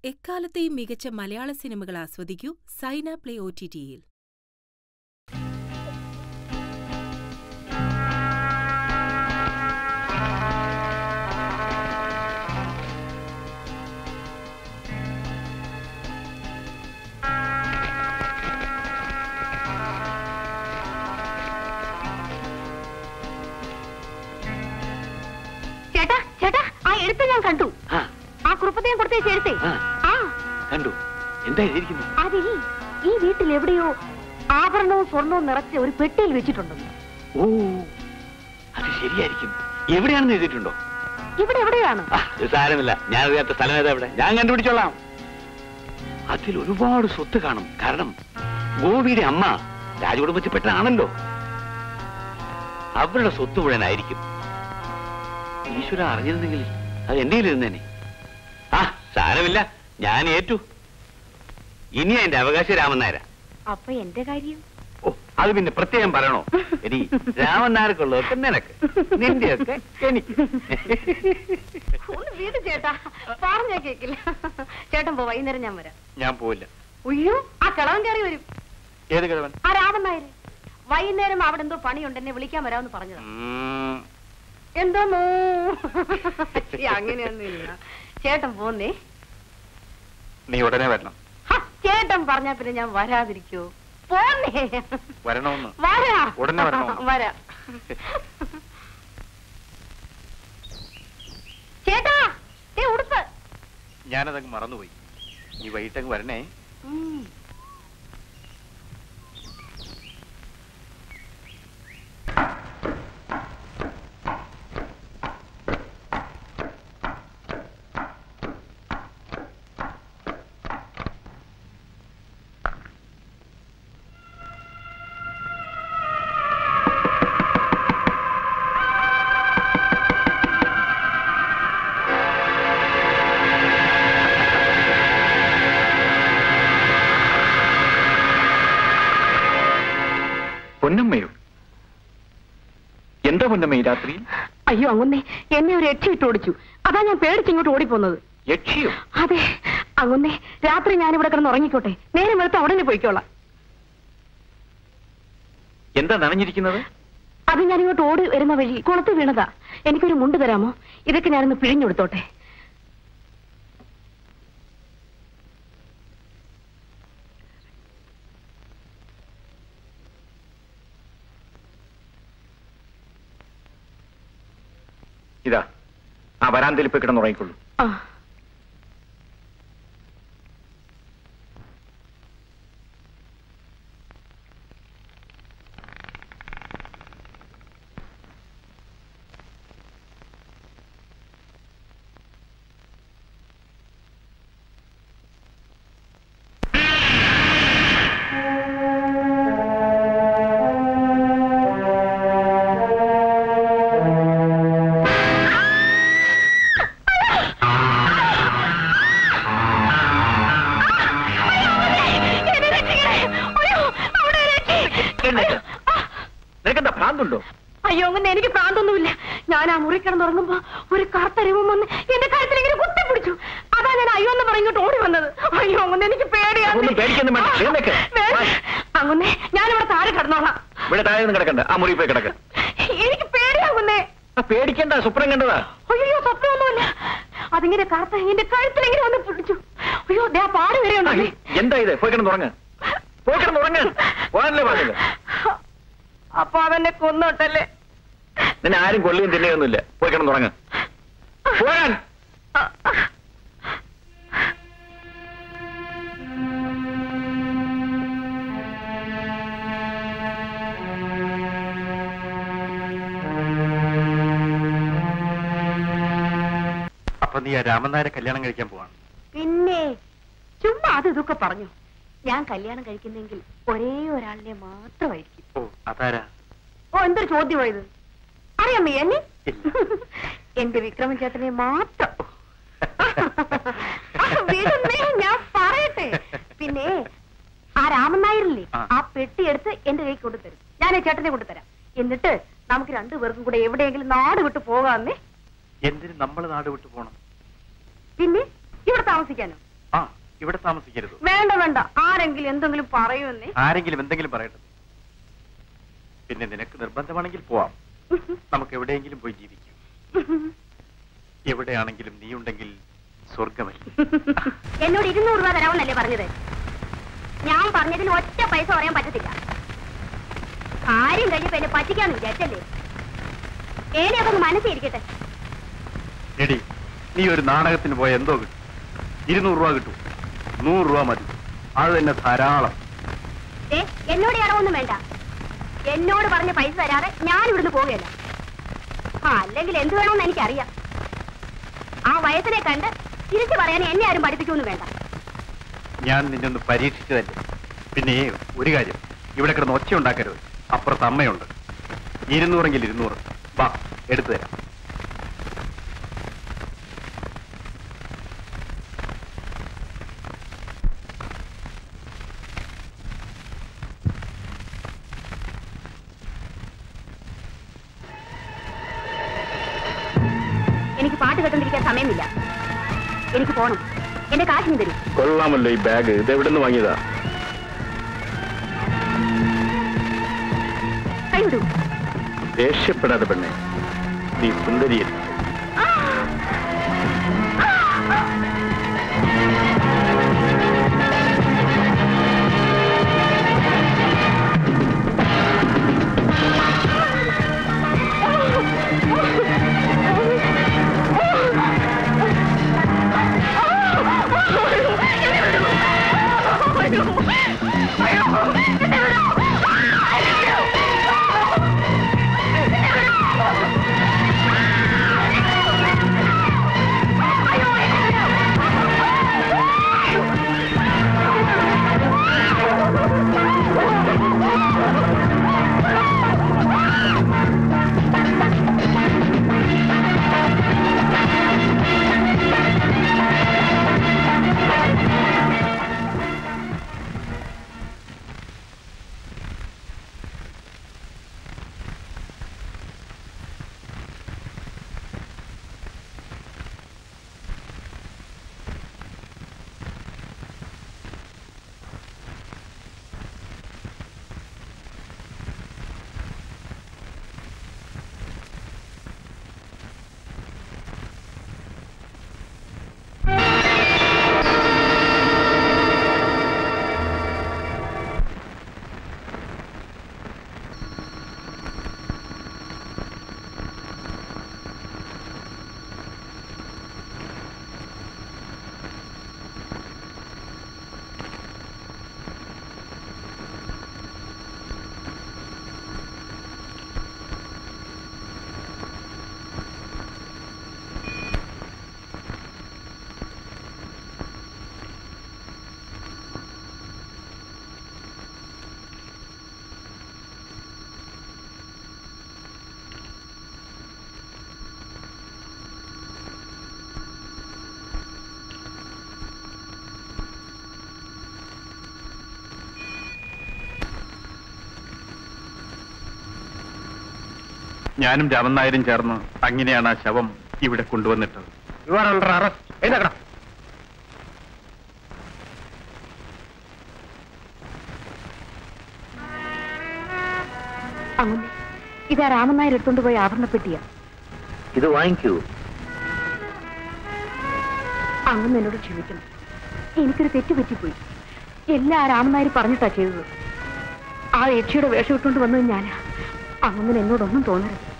എക്കാലത്തെയും മികച്ച മലയാള സിനിമകൾ ആസ്വദിക്കൂ സൈന പ്ലേ ഒ ടി ടിയിൽ ചേട്ടാ ചേട്ടാ ആ എഴുത്ത് ഞാൻ കണ്ടു ആ, ആ കുറുപ്പത്തേയും കൊടുത്തേച്ച് എഴുത്തേ ആ. ആ കണ്ടു എന്താ എഴുതിയിരിക്കുന്നത് അതിൽ ഈ വീട്ടിൽ എവിടെയോ ആഭരണവും സ്വർണവും നിറച്ച് ഒരു പെട്ടിയിൽ വെച്ചിട്ടുണ്ടെന്ന് ഓ അത് ശരിയായിരിക്കും എവിടെയാണെന്ന് എഴുതിയിട്ടുണ്ടോ ഇവിടെ എവിടെയാണ് ആ, ഇത് സാരമില്ല ഞാൻ അറിയാത്ത സ്ഥലം ഏതാ ഇവിടെ ഞാൻ കണ്ടുപിടിച്ചോളാം അതിൽ ഒരുപാട് സ്വത്ത് കാണും കാരണം ഗോപിയുടെ അമ്മ രാജകുടുംബത്തിൽപ്പെട്ടതാണല്ലോ അവരുടെ സ്വത്ത് മുഴുവനായിരിക്കും ഈശ്വര അറിഞ്ഞിരുന്നെങ്കിൽ അത് എന്റെ ഇരുന്നേനെ ആ സാരമില്ല ഞാൻ ഏറ്റു ഇനി എന്റെ അവകാശം രാമൻ നായരാ അപ്പൊ എന്റെ കാര്യം ഓ അത് പിന്നെ പ്രത്യേകം പറയണോ എടി രാമൻ നായർക്കുള്ളതൊക്കെ നിനക്ക് നിന്റെയൊക്കെ എനിക്ക് ഒന്ന് വീട് ചേട്ടാ പറഞ്ഞാ കേക്കില്ല ചേട്ടൻ പോ വൈകുന്നേരം ഞാൻ വരാം ഞാൻ പോവില്ല ഉയ്യോ ആ കിളവൻ കയറി വരും ഏത് കിഴവൻ ആ രാമൻ നായര് വൈകുന്നേരം അവിടെ എന്തോ പണിയുണ്ട് എന്നെ വിളിക്കാൻ വരാമെന്ന് പറഞ്ഞതാ ഉം, എന്തോന്നോ ശ്ശി, അങ്ങനെയൊന്നുമില്ല ചേട്ടൻ പോന്നേ നീ ഉടനെ വരണം ഹ, ചേട്ടൻ പറഞ്ഞാ പിന്നെ ഞാൻ വരാതിരിക്കോ പോന്നേ വരണമെന്ന് വരാ ഉടനെ വരണോ? വരാ ചേട്ടാ ഏ ഉടുപ്പ് ഞാനതങ്ങ് മറന്നുപോയി നീ വൈകിട്ടങ്ങ് വരണേ ഉം. പൊന്നമ്മയോ എന്താ പൊന്നമ്മ ഈ രാത്രിയിൽ അയ്യോ അങ്ങൊന്നേ എന്നെ ഒരു എട്ടി ഇട്ട് ഓടിച്ചു അതാ ഞാൻ പേടിച്ച് ഇങ്ങോട്ട് ഓടിപ്പോന്നത് യക്ഷിയോ അതെ അങ്ങൊന്നേ രാത്രി ഞാൻ ഇവിടെ കിടന്ന് ഉറങ്ങിക്കോട്ടെ നേരം വെളുത്ത് ഉടനെ പോയിക്കോളാം എന്താ നനഞ്ഞിരിക്കുന്നത് അത് ഞാൻ ഇങ്ങോട്ട് ഓടി വരുന്ന വഴി കുളത്ത് വീണതാ എനിക്കൊരു മുണ്ട് തരാമോ ഇതൊക്കെ ഞാനൊന്ന് പിഴിഞ്ഞെടുത്തോട്ടെ ഇതാ ആ വരാന്തയിൽ പോയി കിടന്നുറങ്ങിക്കൊള്ളൂ ആ നിനക്കെന്താ ഭ്രാന്തുണ്ടോ അയ്യോ അങ്ങനെ എനിക്ക് പ്രാന്തൊന്നുമില്ല ഞാൻ ആ മുറി കിടന്നുറങ്ങുമ്പോ ഒരു കറുത്ത രൂപം വന്ന് എന്റെ കഴുത്തിൽ ഇങ്ങനെ കുത്തിപ്പിടിച്ചു അതാ ഞാൻ അയ്യോ എന്ന് പറഞ്ഞിട്ട് ഓടി വന്നത് അയ്യോ അങ്ങനെ എനിക്ക് പേടിയാണ് ഒന്നും പേടിക്കൊന്നും വേണ്ട. എഴുന്നേക്ക്. അങ്ങനെ ഞാനിവിടെ താഴെ കിടന്നോളാം ഇവിടെ താഴെ നിന്ന് കിടക്കണ്ട ആ മുറി പോയി കിടക്ക എനിക്ക് പേടിയാകുന്നേ ആ പേടിക്കണ്ട സ്വപ്നം കണ്ടതാ അയ്യോ സ്വപ്നമൊന്നുമില്ല അതിങ്ങനെ കറുത്ത എന്റെ കഴുത്തിൽ ഇങ്ങനെ വന്ന് പിടിച്ചു അയ്യോ ദേ ആ പാട് വരെ ഉണ്ടല്ലേ എന്താ ഇത് പോയി കിടന്നുറങ്ങ പോയി കിടന്നുറങ്ങ പോകാനല്ലേ പറഞ്ഞത് അപ്പൊ അതെന്നെ കൊന്നോട്ടല്ലേ നിന്നെ ആരും കൊള്ളിയും തിന്നുകയൊന്നുമില്ല പോയി കിടന്നുറങ്ങ പോകാൻ അപ്പൊ നീ ആ രാമൻ നായരെ കല്യാണം കഴിക്കാൻ പോവാണ് പിന്നെ ചുമ്മാ അത് ഇതൊക്കെ പറഞ്ഞു ഞാൻ കല്യാണം കഴിക്കുന്നെങ്കിൽ ഒരേ ഒരാളിനെ മാത്രമായിരിക്കും ഓ അതാരാ ഓ എന്തൊരു ചോദ്യമായത് അറിയാമോ എന്നെ ഇല്ല. എന്റെ വിക്രമൻ ചേട്ടനെ മാത്രം ആ, വിടുന്നേ, ഞാൻ പറയട്ടെ പിന്നെ ആ രാമൻ നായരില്ലേ ആ. ആ പെട്ടി എടുത്ത് എന്റെ കൈ കൊണ്ടുതരും ഞാൻ ചേട്ടനെ കൊണ്ടുതരാം എന്നിട്ട് നമുക്ക് രണ്ടുപേർക്കും കൂടെ എവിടെയെങ്കിലും നാട് വിട്ട് പോകാന്നേ എന്തിന് നമ്മൾ നാട് വിട്ടു പോണം പിന്നെ ഇവിടെ താമസിക്കാനോ ആ ഇവിടെ താമസിക്കരുത് വേണ്ട വേണ്ട ആരെങ്കിലും എന്തെങ്കിലും പറയുമെന്നേ ആരെങ്കിലും എന്തെങ്കിലും പറയട്ടെ പിന്നെ നിനക്ക് നിർബന്ധമാണെങ്കിൽ പോവാം നമുക്ക് എവിടെയെങ്കിലും പോയി ജീവിക്കാം എവിടെയാണെങ്കിലും നീ ഉണ്ടെങ്കിൽ സ്വർഗമല്ലേ എന്നോട് ഇരുന്നൂറ് രൂപ തരാമെന്നല്ലേ പറഞ്ഞത് ഞാൻ പറഞ്ഞതിൽ ഒറ്റ പൈസ പറയാൻ പറ്റത്തില്ല കാര്യം കഴിഞ്ഞപ്പോ എന്നെ പറ്റിക്കാന്ന് വിചാരിച്ചല്ലേ ഏനെ അതൊന്ന് മനസ്സിരിക്കട്ടെ എടി നീ ഒരു നാടകത്തിന് പോയ എന്തോ കിട്ടും ഇരുന്നൂറ് രൂപ കിട്ടും നൂറ് രൂപ മതി അത് തന്നെ ധാരാളം ഏ എന്നോട് ഇടവൊന്നും വേണ്ട എന്നോട് പറഞ്ഞ പൈസ തരാതെ ഞാൻ ഇവിടുന്ന് പോവുകയല്ല ആ അല്ലെങ്കിൽ എന്ത് വേണമെന്ന് എനിക്കറിയാം ആ വയസ്സിനെ കണ്ട് തിരിച്ചു പറയാൻ എന്നെ ആരും പഠിപ്പിക്കൊന്നും വേണ്ട ഞാൻ നിന്നെ ഒന്ന് പരീക്ഷിച്ചതല്ലേ പിന്നെ ഒരു കാര്യം ഇവിടെ കിടന്ന് ഒച്ച ഉണ്ടാക്കരുത് അപ്പുറത്ത് അമ്മയുണ്ട് ഇരുന്നൂറെങ്കിൽ ഇരുന്നൂറ് വാ എടുത്തു തരാം എനിക്ക് പാട്ട് കേട്ടോണ്ടിരിക്കാൻ സമയമില്ല എനിക്ക് പോണം എന്റെ കാശിന് തരൂ കൊള്ളാമല്ലോ ഈ ബാഗ് ഇത് എവിടെ നിന്ന് വാങ്ങിയതാ കൈവിടൂ ദേഷ്യപ്പെടാതെ പെണ്ണെ നീ സുന്ദരിയല്ലേ ഞാനും രാമൻ നായരും ചേർന്ന് അങ്ങനെയാണ് ആ ശവം ഇവിടെ കൊണ്ടുവന്നിട്ടത് യു ആർ അണ്ടർ അറസ്റ്റ് എഴുതക്കണം അങ്ങനെ ഇതാ രാമനായർ എടുത്തോണ്ട് പോയി ആഭരണപ്പെട്ടിയ ഇത് വാങ്ങിക്കൂ അങ്ങനെ എന്നോട് ക്ഷമിക്കണം എനിക്കൊരു തെറ്റ് പറ്റിപ്പോയി എല്ലാ രാമനായർ പറഞ്ഞിട്ടാ ചെയ്തത് ആ യക്ഷിയുടെ വേഷം ഇട്ടുകൊണ്ട് വന്നത് ഞാനാ അങ്ങനെ എന്നോടൊന്നും തോന്നരുത്